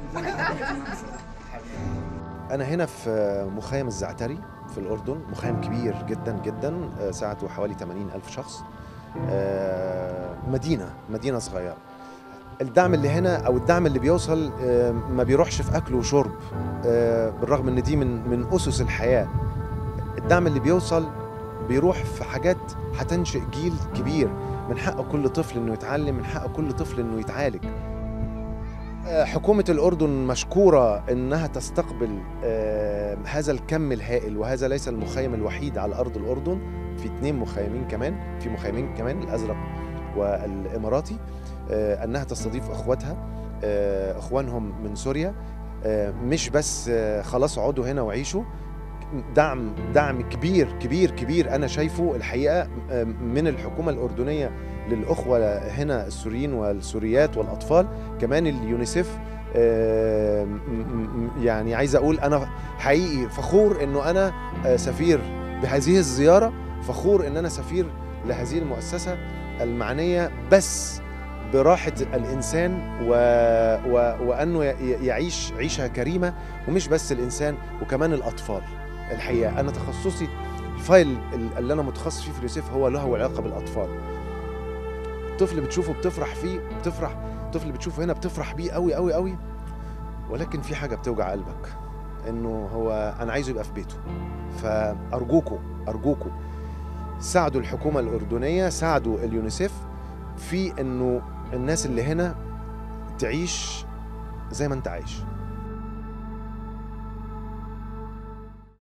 أنا هنا في مخيم الزعتري في الأردن مخيم كبير جدا جدا آه، سعته حوالي 80 ألف شخص آه، مدينة مدينة صغيرة الدعم اللي هنا أو الدعم اللي بيوصل آه، ما بيروحش في أكل وشرب آه، بالرغم إن دي من من أسس الحياة الدعم اللي بيوصل بيروح في حاجات هتنشئ جيل كبير من حق كل طفل إنه يتعلم من حق كل طفل إنه يتعالج آه، حكومة الأردن مشكورة إنها تستقبل آه، هذا الكم الهائل وهذا ليس المخيم الوحيد على أرض الأردن في اثنين مخيمين كمان في مخيمين كمان الأزرق والإماراتي آه، أنها تستضيف إخواتها آه، إخوانهم من سوريا آه، مش بس آه، خلاص اقعدوا هنا وعيشوا دعم دعم كبير كبير كبير أنا شايفه الحقيقة آه، من الحكومة الأردنية للأخوة هنا السوريين والسوريات والأطفال كمان اليونيسيف آه، م- م- يعني عايز اقول انا حقيقي فخور انه انا آه، سفير بهذه الزياره فخور ان انا سفير لهذه المؤسسه المعنيه بس براحه الانسان و... و... وانه ي- يعيش عيشه كريمه ومش بس الانسان وكمان الاطفال الحقيقه انا تخصصي الفايل اللي انا متخصص فيه في اليوسف هو له علاقه بالاطفال طفل بتشوفه بتفرح فيه بتفرح طفل بتشوفه هنا بتفرح بيه قوي قوي قوي ولكن في حاجه بتوجع قلبك انه هو انا عايزه يبقى في بيته فارجوكوا ارجوكوا ساعدوا الحكومه الاردنيه ساعدوا اليونيسيف في انه الناس اللي هنا تعيش زي ما انت عايش